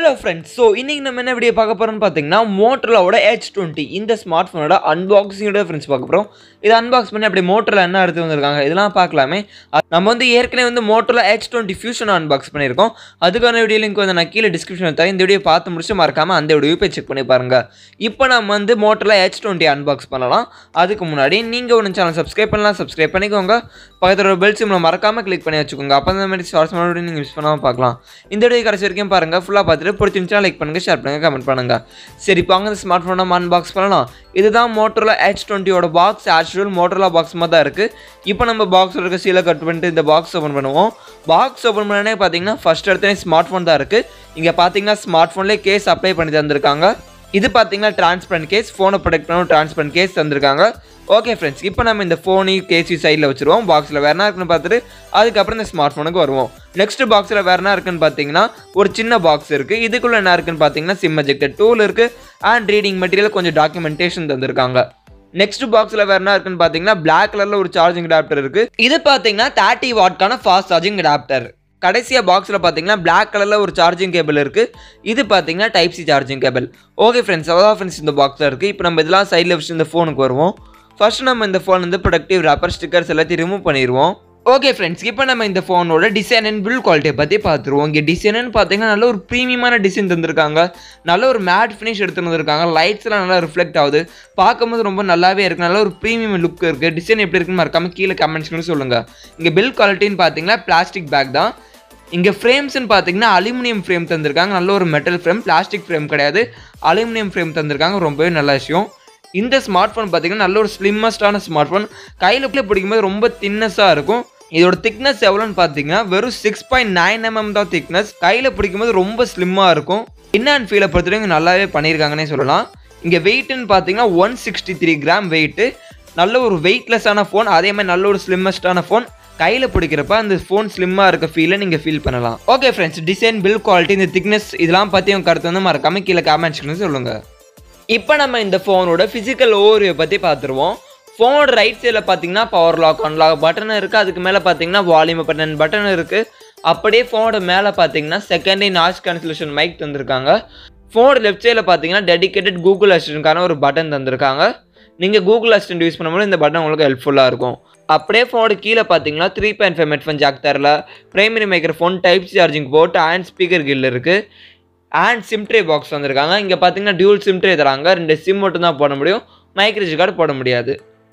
hello friends so இன்னைக்கு நம்ம என்ன வீடியோ பார்க்க போகிறோம்னு பார்த்தீங்கன்னா மோட்டரோட ஹெச் டுவெண்ட்டி இந்த ஸ்மார்ட் ஃபோனோட அன்பாக்சிங்கோட ஃப்ரெண்ட்ஸ் பார்க்க போகிறோம் இதை அன்பாக்ஸ் பண்ணி அப்படியே மோட்டரில் என்ன எடுத்து வந்திருக்காங்க இதெல்லாம் பார்க்கலாமே அ- நம்ம வந்து ஏற்கனவே வந்து மோட்டரில் ஹெச் டுவெண்ட்டி ஃபியூஷன் அன்பாக்ஸ் பண்ணியிருக்கோம் அதுக்கான வீடியோ லிங்க் வந்து நான் கீழே டிஸ்கிரிப்ஷன் தரேன் இந்த வீடியோ பார்த்து முடிச்சு மறக்காமல் அந்த வீடியோ போய் செக் பண்ணி பாருங்க இப்போ நம்ம வந்து மோட்டரில் ஹெச் டுவெண்ட்டி அன்பாக்ஸ் பண்ணலாம் அதுக்கு முன்னாடி நீங்கள் ஒன்று சேனல் சப்ஸ்கிரைப் பண்ணலாம் சப்ஸ்கிரைப் பண்ணிக்கோங்க பக்கத்தில் ஒரு பெல் சிம்மில் மறக்காமல் கிளிக் பண்ணி வச்சுக்கோங்க அப்போ அந்த மாதிரி ஷார்ட்ஸ் வீடியோ நீங்கள் மிஸ் பண்ணாமல் பார்க்கலாம் இந்த வீடியோ கடைசி வரைக்கும் பாருங்கள் ஃபுல்லாக பார்த்துட்டு பிடிச்சிருந்துச்சா லைக் பண்ணுங்கள் ஷேர் பண்ணுங்கள் கமெண்ட் பண்ணுங்கள் சரி இப்போ வாங்க இந்த ஸ்மார்ட் ஃபோனை நம்ம அன்பாக்ஸ் பண்ணலாம் இதுதான் மோட்டரில் ஹெச் டுவெண்ட்டியோட பாக்ஸ் ஆக்சுவல் மோட்டரில் பாக்ஸ் மாதிரி தான் இருக்குது இப்போ நம்ம பாக்ஸில் இருக்க சீலை கட் பண்ணிட்டு இந்த பாக்ஸ் ஓப்பன் பண்ணுவோம் பாக்ஸ் ஓப்பன் பண்ணனே பார்த்தீங்கன்னா ஃபஸ்ட் எடுத்தனே ஸ்மார்ட் ஃபோன் தான் இருக்குது இங்கே பார்த்தீங்கன்னா ஸ்மார்ட் ஃபோன்லேயே கேஸ் அப்ளை பண்ணி தந்திருக்காங்க இது பார்த்தீங்கன்னா டிரான்ஸ்பரண்ட் கேஸ் ஃபோனை ப்ரொடெக்ட் பண்ண டிரான்ஸ்பரண்ட் கேஸ் தந்திருக்காங்க ஓகே ஃப்ரெண்ட்ஸ் இப்போ நம்ம இந்த ஃபோனையும் கேசி சைடில் வச்சுருவோம் பாக்ஸில் வேறு என்ன இருக்குன்னு பார்த்துட்டு அதுக்கப்புறம் இந்த ஸ்மார்ட் ஃபோனுக்கு வருவோம் நெக்ஸ்ட் பாக்ஸில் வேறு என்ன இருக்குன்னு பார்த்தீங்கன்னா ஒரு சின்ன பாக்ஸ் இருக்குது இதுக்குள்ளே என்ன இருக்குன்னு பார்த்தீங்கன்னா சிம் எஜெக்டர் டூல் இருக்குது அண்ட் ரீடிங் மெட்டீரியல் கொஞ்சம் டாக்குமெண்டேஷன் தந்திருக்காங்க நெக்ஸ்ட் பாக்ஸில் வேறு என்ன இருக்குன்னு பார்த்தீங்கன்னா Black கலரில் ஒரு சார்ஜிங் அடாப்டர் இருக்குது இது பார்த்தீங்கன்னா தேர்ட்டி வாட்கான ஃபாஸ்ட் சார்ஜிங் அடாப்டர் கடைசியாக பாக்ஸில் பார்த்தீங்கன்னா Black கலரில் ஒரு சார்ஜிங் கேபிள் இருக்குது இது பார்த்தீங்கன்னா type C charging cable okay friends அவ்வளோ ஃப்ரெண்ட்ஸ் இந்த பாக்ஸில் இருக்குது இப்போ நம்ம இதெல்லாம் சைடில் வச்சு இந்த ஃபோனுக்கு வருவோம் ஃபர்ஸ்ட் நம்ம இந்த ஃபோன் வந்து ப்ரொடக்டிவ் ரப்பர் ஸ்டிக்கர்ஸ் எல்லாத்தையும் ரிமூவ் பண்ணிடுவோம் ஓகே ஃப்ரெண்ட்ஸ் இப்போ நம்ம இந்த ஃபோனோட டிசைன் அண்ட் பில்ட் குவாலிட்டியை பற்றி பார்த்துருவோம் இங்கே டிசைனுன்னு பார்த்தீங்கன்னா நல்ல ஒரு ப்ரீமியமான டிசைன் தந்திருக்காங்க நல்ல ஒரு மேட் ஃபினிஷ் எடுத்து வந்திருக்காங்க லைட்ஸ்லாம் நல்லா ரிஃப்ளெக்ட் ஆகுது பார்க்கும்போது ரொம்ப நல்லாவே இருக்குது நல்ல ஒரு ப்ரீமியம் லுக் இருக்குது டிசைன் எப்படி இருக்குன்னு மறக்காம கீழே கமெண்ட்ஸ்னு சொல்லுங்கள் இங்கே பில் குவாலிட்டின்னு பார்த்தீங்கன்னா பிளாஸ்டிக் பேக் தான் இங்கே ஃப்ரேம்ஸ்னு பார்த்தீங்கன்னா அலுமினியம் ஃப்ரேம் தந்திருக்காங்க நல்ல ஒரு மெட்டல் ஃப்ரேம் பிளாஸ்டிக் ஃப்ரேம் கிடையாது அலுமினியம் ஃப்ரேம் தந்திருக்காங்க ரொம்பவே நல்ல விஷயம் இந்த ஸ்மார்ட் ஃபோன் பார்த்தீங்கன்னா நல்ல ஒரு ஸ்லிம்மஸ்டான ஸ்மார்ட் ஃபோன் கையில் பிடிக்கும்போது ரொம்ப தின்னஸாக இருக்கும் இதோட திக்னஸ் எவ்வளோன்னு பார்த்தீங்கன்னா வெறும் சிக்ஸ் பாயிண்ட் நைன் எம்எம் தான் திக்னஸ் கையில் பிடிக்கும்போது ரொம்ப ஸ்லிம்மாக இருக்கும் இன் அண்ட் ஃபீலை பொறுத்த வரைக்கும் நல்லாவே பண்ணியிருக்காங்கன்னே சொல்லலாம் இங்கே வெயிட்டுன்னு பார்த்தீங்கன்னா one sixty three gram weight நல்ல ஒரு வெயிட்லெஸ்ஸான ஃபோன் அதே மாதிரி நல்ல ஒரு ஸ்லிம்மஸ்டான ஃபோன் கையில் பிடிக்கிறப்ப அந்த ஃபோன் ஸ்லிம்மாக இருக்க ஃபீலை நீங்கள் ஃபீல் பண்ணலாம் okay friends design build quality இந்த திக்னஸ் இதெல்லாம் பற்றி உங்கள் கருத்து வந்து மறக்காம கீழே கமெண்ட்ஸ்னு சொல்லுங்கள் இப்போ நம்ம இந்த ஃபோனோட ஃபிசிக்கல் ஓவர்வியூ பற்றி பார்த்துருவோம் ஃபோனோட ரைட் சைடில் பார்த்தீங்கன்னா பவர் லாக் அன்லாக் பட்டன் இருக்குது அதுக்கு மேலே பார்த்தீங்கன்னா வால்யூம் பட்டன் பட்டன் இருக்குது அப்படியே ஃபோனோட மேலே பார்த்தீங்கன்னா செகண்டரி நாய்ஸ் கேன்சலேஷன் மைக் தந்திருக்காங்க ஃபோனோட லெஃப்ட் சைடில் பார்த்தீங்கன்னா டெடிகேட்டட் கூகுள் அசிஸ்டன்ட்கான ஒரு பட்டன் தந்திருக்காங்க நீங்கள் கூகுள் அசிஸ்டன்ட் யூஸ் பண்ணும்போது இந்த பட்டன் உங்களுக்கு ஹெல்ப்ஃபுல்லாக இருக்கும் அப்படியே ஃபோனோட கீழே பார்த்தீங்கன்னா three point five headphone jack தரல primary microphone type charging port and speaker grill இருக்குது அண்ட் சிம் ட்ரே பாக்ஸ் வந்திருக்காங்க இங்கே பார்த்தீங்கன்னா டியூல் சிம் ட்ரே தராங்க ரெண்டு சிம் மட்டும் தான் போட முடியும் மைக்ரோஜி கார்டு போட முடியாது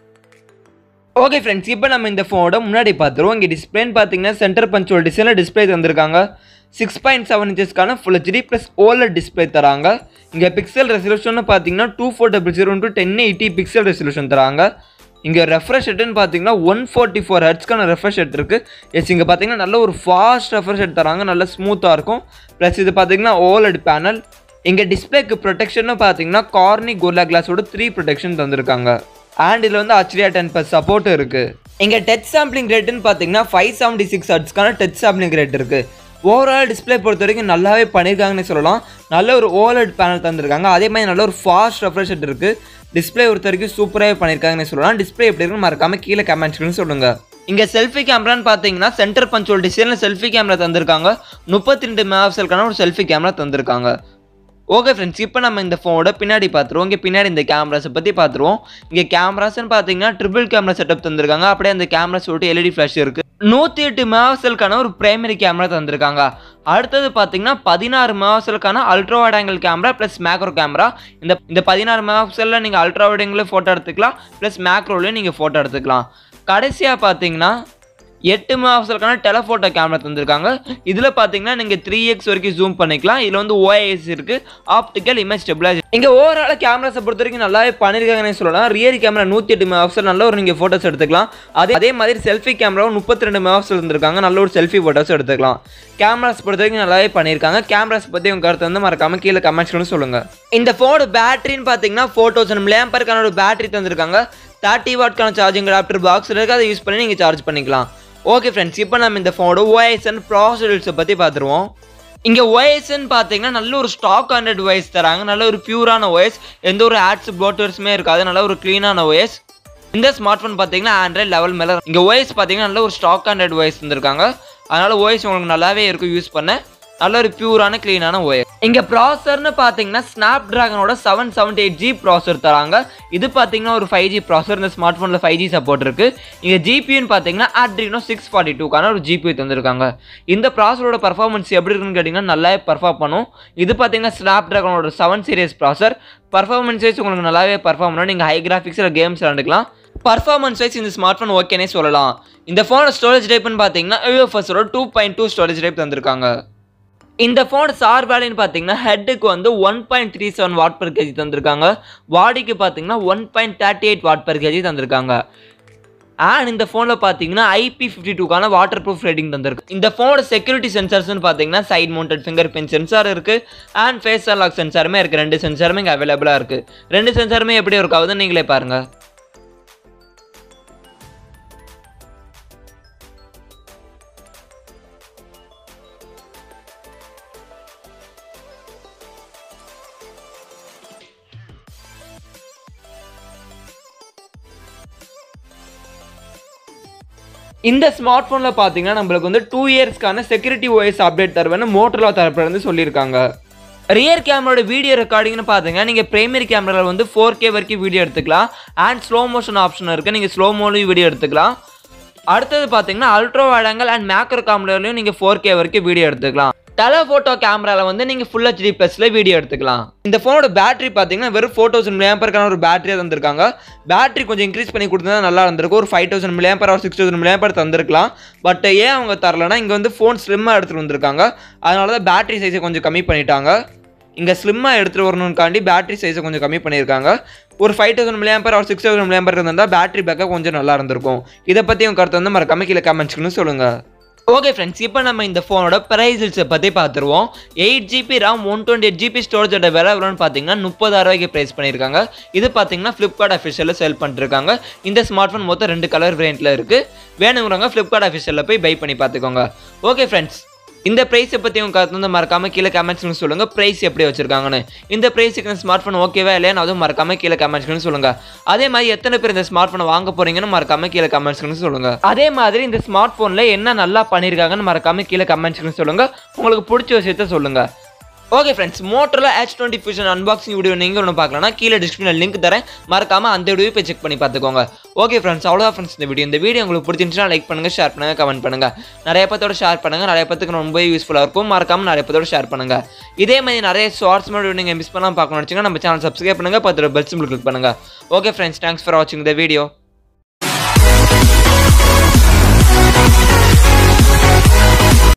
ஓகே ஃப்ரெண்ட்ஸ் இப்போ நம்ம இந்த ஃபோனோட முன்னாடி பார்த்துருவோம் இங்கே டிஸ்பிளேன்னு பார்த்தீங்கன்னா சென்டர் பஞ்சோல் டிசைனில் டிஸ்பிளே தந்திருக்காங்க சிக்ஸ் பாயிண்ட் செவன் இன்ச்சஸ்க்கான full HD plus OLED display தராங்க இங்கே பிக்சல் ரெசல்யூஷன் பார்த்தீங்கன்னா two four double zero two ten eighty pixel resolution தராங்க இங்கே ரெஃப்ரெஷ் ரேட்டுன்னு பார்த்தீங்கன்னா ஒன் ஃபார்ட்டி ஃபோர் ஹெட்ஸ்க்கான ரெஃப்ரெஷ் ரேட் இருக்குது எஸ் இங்கே பார்த்தீங்கன்னா நல்ல ஒரு ஃபாஸ்ட் ரெஃப்ரெஷ் ரேட் தராங்க நல்ல ஸ்மூத்தாக இருக்கும் ப்ளஸ் இது பார்த்தீங்கன்னா ஓலட் பேனல் இங்கே டிஸ்பிளேக்கு ப்ரொடெக்ஷன்னு பார்த்தீங்கன்னா கார்னி கோர்லா கிளாஸோட த்ரீ ப்ரொடெக்ஷன் தந்திருக்காங்க அண்ட் இதில் வந்து ஹச்டிஆ டென் ப்ளஸ் சப்போர்ட் இருக்குது இங்கே டச் சாம்பிளிங் ரேட்டுன்னு பார்த்தீங்கன்னா ஃபைவ் செவன்ட்டி சிக்ஸ் ஹட்ஸ்க்கான டச் சாம்பிளிங் ரேட் இருக்குது ஓவரால் டிஸ்பிளே பொறுத்த வரைக்கும் நல்லாவே பண்ணியிருக்காங்கன்னு சொல்லலாம் நல்ல ஒரு ஓலட் பேனல் தந்திருக்காங்க அதே மாதிரி நல்ல ஒரு ஃபாஸ்ட் ரெஃப்ரெஷ் ரேட் இருக்குது டிஸ்பிளே பொறுத்த வரைக்கும் சூப்பராகவே பண்ணியிருக்காங்கன்னு சொல்லலாம் டிஸ்பிளே எப்படி இருக்குன்னு மறக்காம கீழே கமெண்ட்ஸ்னு சொல்லுங்க இங்கே செல்ஃபி கேமரான்னு பார்த்தீங்கன்னா சென்டர் பஞ்சோல் டிசைனில் செல்ஃபி கேமரா தந்திருக்காங்க முப்பத்தி ரெண்டு மெகாபிக்சலுக்கான ஒரு செல்ஃபி கேமரா தந்திருக்காங்க ஓகே ஃப்ரெண்ட்ஸ் இப்போ நம்ம இந்த ஃபோனோட பின்னாடி பார்த்துருவோம் இங்கே பின்னாடி இந்த கேமராஸை பற்றி பார்த்துருவோம் இங்கே கேமராஸ்னு பார்த்தீங்கன்னா ட்ரிபிள் கேமரா செட்டப் தந்திருக்காங்க அப்படியே அந்த கேமரா சொல்லிட்டு எல்இடி ஃப்ளாஷ் இருக்குது நூற்றி எட்டு மெகாபிக்சலுக்கான ஒரு பிரைமரி கேமரா தந்திருக்காங்க அடுத்தது பார்த்தீங்கன்னா பதினாறு மெகாபிக்சலுக்கான ultra wide angle camera plus macro camera இந்த இந்த பதினாறு மெகாபிக்சலில் நீங்கள் அல்ட்ரா வைட் ஆங்கிள் ஃபோட்டோ எடுத்துக்கலாம் ப்ளஸ் மேக்ரோலையும் நீங்கள் ஃபோட்டோ எடுத்துக்கலாம் கடைசியாக பார்த்தீங்கன்னா எட்டு மெகாபிக்சலுக்கான டெலஃபோட்டோ கேமரா தந்திருக்காங்க இதில் பார்த்தீங்கன்னா நீங்கள் த்ரீ எக்ஸ் வரைக்கும் ஜூம் பண்ணிக்கலாம் இதில் வந்து ஓஐஎஸ் இருக்குது ஆப்டிக்கல் இமேஜ் ஸ்டெபிளைசர் இங்கே ஓவரால் கேமராஸை பொறுத்த வரைக்கும் நல்லாவே பண்ணியிருக்காங்கன்னு சொல்லலாம் ரியர் கேமரா நூற்றி எட்டு மெகாபிக்சல் நல்ல ஒரு நீங்கள் ஃபோட்டோஸ் எடுத்துக்கலாம் அதே அதே மாதிரி செல்ஃபி கேமராவும் முப்பத்தி ரெண்டு மெகாபிக்சல் இருந்திருக்காங்க நல்ல ஒரு செல்ஃபி ஃபோட்டோஸ் எடுத்துக்கலாம் கேமராஸ் பொறுத்த வரைக்கும் நல்லாவே பண்ணியிருக்காங்க கேமராஸ் பற்றி உங்கள் கருத்து வந்து மறக்காம கீழே கமெண்ட்ஸ்னு சொல்லுங்கள் இந்த ஃபோனோட பேட்டரின்னு பார்த்தீங்கன்னா ஃபோர் தௌசண்ட் மில்லியம்பருக்கான ஒரு பேட்டரி தந்திருக்காங்க தேர்ட்டி வாட்க்கான சார்ஜிங் அடாப்டர் பாக்ஸ் இருக்குது அதை யூஸ் பண்ணி நீங்கள் சார்ஜ் பண்ணிக்கலாம் ஓகே ஃப்ரெண்ட்ஸ் இப்போ நம்ம இந்த ஃபோனோட OIS அண்ட் ப்ராசஸர்ஸை பற்றி பார்த்துருவோம் இங்கே OISன்னு பார்த்தீங்கன்னா நல்ல ஒரு ஸ்டாக் ஹண்ட்ரட் OIS தராங்க நல்ல ஒரு பியூரான OIS எந்த ஒரு ஆட்ஸ் ப்ளோட்டர்ஸுமே இருக்காது நல்ல ஒரு க்ளீனான OIS இந்த ஸ்மார்ட் ஃபோன் பார்த்தீங்கன்னா ஆண்ட்ராய்ட் லெவல் மேலே இங்கே OIS பார்த்தீங்கன்னா நல்ல ஒரு ஸ்டாக் ஹண்ட்ரட் OIS தந்திருக்காங்க அதனால் OIS உங்களுக்கு நல்லாவே இருக்கும் யூஸ் பண்ண நல்ல ஒரு பியூரான க்ளீனான OIS இங்கே ப்ராசர்னு பார்த்தீங்கன்னா ஸ்னாப் ட்ராகனோட seven seventy eight G processor தராங்க இது பார்த்தீங்கன்னா ஒரு ஃபைவ் ஜி ப்ராசர் இந்த ஸ்மார்ட் ஃபோனில் ஃபைவ் ஜி சப்போர்ட் இருக்குது இங்கே ஜிபியூன்னு பார்த்தீங்கன்னா ஆட்ரினோ சிக்ஸ் ஃபார்ட்டி டூக்கான ஒரு ஜிபியூ தந்திருக்காங்க இந்த ப்ராசரோட பர்ஃபார்மன்ஸ் எப்படி இருக்குன்னு கேட்டிங்கன்னா நல்லாவே பர்ஃபார்ம் பண்ணும் இது பார்த்தீங்கன்னா ஸ்னாப் ட்ராகனோட seven series processor performance wise உங்களுக்கு நல்லாவே பர்ஃபார்ம் பண்ணணும் நீங்கள் ஹை கிராஃபிக்ஸில் கேம்ஸ் விளாண்டுக்கலாம் பர்ஃபார்மன்ஸ் வைஸ் இந்த ஸ்மார்ட் ஃபோன் ஓகேனே சொல்லலாம் இந்த ஃபோனோட ஸ்டோரேஜ் டைப்னு பார்த்தீங்கன்னா யூஎஃப்எஸோட two point two storage type தந்திருக்காங்க இந்த ஃபோன் சார் வேலைன்னு பார்த்தீங்கன்னா ஹெட்டுக்கு வந்து one point three seven watt per KG தந்திருக்காங்க பாடிக்கு பார்த்தீங்கன்னா one point thirty eight watt per KG தந்திருக்காங்க அண்ட் இந்த ஃபோனில் பார்த்தீங்கன்னா IP fifty டூக்கான waterproof rating தந்திருக்கு இந்த ஃபோனோட செக்யூரிட்டி சென்சார்ஸ்னு பார்த்தீங்கன்னா side mounted fingerprint sensor இருக்குது அண்ட் ஃபேஸ் அன்லாக் சென்சாருமே இருக்குது ரெண்டு சென்சாருமே இங்கே அவைலபிளாக இருக்குது ரெண்டு சென்சாருமே எப்படி ஒர்க் ஆகுதுன்னு நீங்களே பாருங்கள் இந்த ஸ்மார்ட் ஃபோனில் பார்த்தீங்கன்னா நம்மளுக்கு வந்து டூ இயர்ஸ்க்கான செக்யூரிட்டி ஓஎஸ் அப்டேட் தருவேன்னு மோட்டரோலா தரப்புல இருந்து சொல்லியிருக்காங்க ரியர் கேமரோட வீடியோ ரெக்கார்டிங்னு பார்த்தீங்கன்னா நீங்கள் பிரைமரி கேமராவில் வந்து ஃபோர் கே வரைக்கும் வீடியோ எடுத்துக்கலாம் அண்ட் ஸ்லோ மோஷன் ஆப்ஷன் இருக்குது நீங்கள் ஸ்லோ மோலையும் வீடியோ எடுத்துக்கலாம் அடுத்தது பார்த்தீங்கன்னா அல்ட்ரா வைட் அண்ட் மேக்ரோ கேமராலையும் நீங்கள் ஃபோர் கே வரைக்கும் வீடியோ எடுத்துக்கலாம் டெலஃபோட்டோ கேமராவில் வந்து நீங்கள் ஃபுல் ஹெச்டி ப்ளஸில் வீடியோ எடுத்துக்கலாம் இந்த ஃபோனோட பேட்டரி பார்த்தீங்கன்னா வெறும் ஃபோர் தௌசண்ட் மில்லியம்பருக்கான ஒரு பேட்டரியாக தந்திருக்காங்க பேட்டரி கொஞ்சம் இன்க்ரீஸ் பண்ணி கொடுத்தா நல்லா இருந்திருக்கும் ஒரு ஃபைவ் தௌசண்ட் மில்லியம்பர் ஒரு சிக்ஸ் தௌசண்ட் மில்லியம்பர் தந்திருக்கலாம் பட் ஏன் அவங்க தரலன்னா இங்கே வந்து ஃபோன் ஸ்லிம்மாக எடுத்துகிட்டு வந்திருக்காங்க அதனால தான் பேட்டரி சைஸை கொஞ்சம் கம்மி பண்ணிட்டாங்க இங்கே ஸ்லிம்மாக எடுத்துகிட்டு வரணும்காண்டி பேட்டரி சைஸை கொஞ்சம் கம்மி பண்ணியிருக்காங்க ஒரு ஃபைவ் தௌசண்ட் மில்லியம்பர் ஒரு சிக்ஸ் தௌசண்ட் மில்லியம்பர் இருந்தால் பேட்டரி பேக்கப் கொஞ்சம் நல்லா இருந்திருக்கும் இதை பற்றி உங்கள் கருத்து வந்து மறக்காம கீழே கமெண்ட்ஸ்க்குன்னு சொல்லுங்கள் ஓகே ஃப்ரெண்ட்ஸ் இப்போ நம்ம இந்த ஃபோனோட ப்ரைஸில்ஸை பற்றி பார்த்துருவோம் eight GB RAM one twenty eight GB ஸ்டோரேஜோட விலை எவ்வளோன்னு பார்த்தீங்கன்னா முப்பதாயிரம் ரூபாய்க்கு ப்ரைஸ் பண்ணியிருக்காங்க இது பார்த்தீங்கன்னா ஃப்ளிப்கார்ட் அஃபிஷியலில் செல் பண்ணிருக்காங்க இந்த ஸ்மார்ட் ஃபோன் மொத்தம் ரெண்டு கலர் வேரியண்ட்டில் இருக்குது வேணுங்கிறவங்க ஃப்ளிப்கார்ட் அஃபிஷியலில் போய் பை பண்ணி பார்த்துக்கோங்க ஓகே ஃப்ரெண்ட்ஸ் இந்த ப்ரைஸை பற்றி உங்கள் கருத்து வந்து மறக்காம கீழே கமெண்ட்ஸ்னு சொல்லுங்கள் ப்ரைஸ் எப்படி வச்சிருக்காங்கன்னு இந்த ப்ரைஸுக்கு ஸ்மார்ட் ஃபோன் ஓகேவா இல்லையா அதுவும் மறக்காம கீழே கமெண்ட்ஸ்னு சொல்லுங்கள் அதே மாதிரி எத்தனை பேர் இந்த ஸ்மார்ட் ஃபோனை வாங்க போறீங்கன்னு மறக்காம கீழே கமெண்ட்ஸ்னு சொல்லுங்கள் அதே மாதிரி இந்த ஸ்மார்ட் ஃபோனில் என்ன நல்லா பண்ணியிருக்காங்கன்னு மறக்காம கீழே கமெண்ட்ஸ்னு சொல்லுங்கள் உங்களுக்கு பிடிச்ச விஷயத்த சொல்லுங்கள் ஓகே ஃப்ரெண்ட்ஸ் மோட்டரில் edge twenty fusion unboxing video நீங்கள் ஒன்று பார்க்கலன்னா கீழே டிஸ்கிரிப்ஷனில் லிங்க் தரேன் மறக்காம அந்த வீடியோ போய் செக் பண்ணி பார்த்துக்கோங்க ஓகே ஃப்ரெண்ட்ஸ் அவ்வளோதான் ஃப்ரெண்ட்ஸ் இந்த வீடியோ இந்த வீடியோ உங்களுக்கு பிடிச்சிருந்துச்சுன்னா லைக் பண்ணுங்கள் ஷேர் பண்ணுங்கள் கமெண்ட் பண்ணுங்கள் நிறைய பேர்த்தோட ஷேர் பண்ணுங்கள் நிறைய பேத்துக்கு ரொம்ப யூஸ்ஃபுல்லாக இருக்கும் மறக்காம நிறைய பேர்த்தோட ஷேர் பண்ணுங்கள் இதே மாதிரி நிறைய ஷார்ட்ஸ் வீடியோ நீங்கள் மிஸ் பண்ணாமல் பார்க்கணும்னு வச்சுங்க நம்ம சேனல் சப்ஸ்கிரைப் பண்ணுங்கள் பத்து பெல் சிம்பிள் கிளிக் பண்ணுங்கள் ஓகே ஃப்ரெண்ட்ஸ் தேங்க்ஸ் ஃபார் வாட்சிங் த வீடியோ